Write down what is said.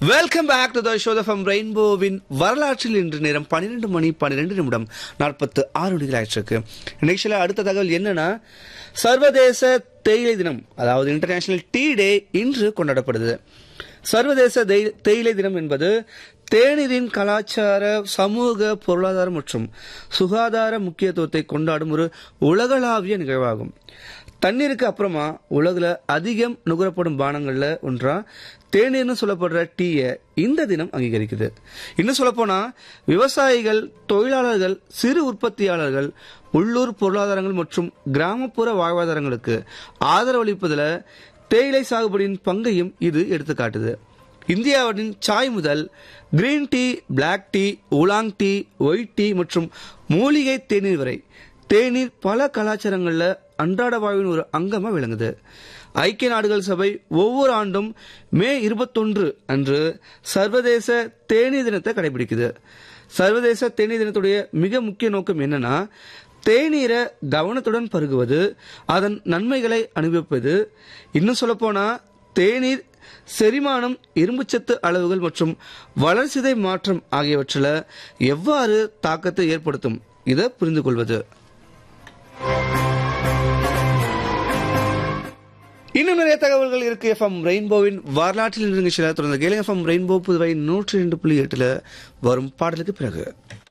welcome back to the show from ரெயின்போவின் வரலாற்றில் இன்று நேரம் பன்னிரெண்டு மணி பன்னிரெண்டு நிமிடம் நாற்பத்து ஆறு நொடிகள் ஆயிடுச்சு நிகழ்ச்சியில் அடுத்த தகவல் என்னன்னா சர்வதேச தேயிலை தினம் அதாவது இன்டர்நேஷனல் டீ டே இன்று கொண்டாடப்படுது சர்வதேச தேய்- தேயிலை தினம் என்பது தேநீரின் கலாச்சார சமூக பொருளாதார மற்றும் சுகாதார முக்கியத்துவத்தை கொண்டாடும் ஒரு உலகளாவிய நிகழ்வாகும் தண்ணீருக்கு அப்புறமா உலகில் அதிகம் நுகரப்படும் பானங்கள்ல ஒன்றா தேநீர்னு சொல்லப்படுற டீயை இந்த தினம் அங்கீகரிக்குது இன்னும் சொல்லப்போனா விவசாயிகள் தொழிலாளர்கள் சிறு உற்பத்தியாளர்கள் உள்ளூர் பொருளாதாரங்கள் மற்றும் கிராமப்புற வாழ்வாதாரங்களுக்கு ஆதரவளிப்பதில் தேயிலை சாகுபடியின் பங்கையும் இது எடுத்துக்காட்டுது இந்தியாவின் சாய் முதல் green tea black tea oolong tea white tea மற்றும் மூலிகை தேநீர் வரை தேநீர் பல கலாச்சாரங்கள்ல அன்றாட வாழ்வின் ஒரு அங்கமா விளங்குது ஐக்கிய நாடுகள் சபை ஒவ்வொரு ஆண்டும் மே இருபத்தொன்று அன்று சர்வதேச தேநீர் தினத்தை கடைபிடிக்குது சர்வதேச தேநீர் தினத்துடைய மிக முக்கிய நோக்கம் என்னன்னா தேநீரை கவனத்துடன் பருகுவது அதன் நன்மைகளை அனுபவிப்பது இன்னும் சொல்லப்போனா தேநீர் செரிமானம் இரும்புச்சத்து அளவுகள் மற்றும் வளர்சிதை மாற்றம் ஆகியவற்றில் எவ்வாறு தாக்கத்தை ஏற்படுத்தும் இதை புரிந்து கொள்வது இன்னும் நிறைய தகவல்கள் இருக்கு எஃப்எம் ரெயின்போவின் வரலாற்றில் நிகழ்ச்சியில் தொடர்ந்து கேளுங்க எஃப்எம் ரெயின்போ புதுவை நூற்றி ரெண்டு புள்ளி எட்டுல வரும் பாடலுக்கு பிறகு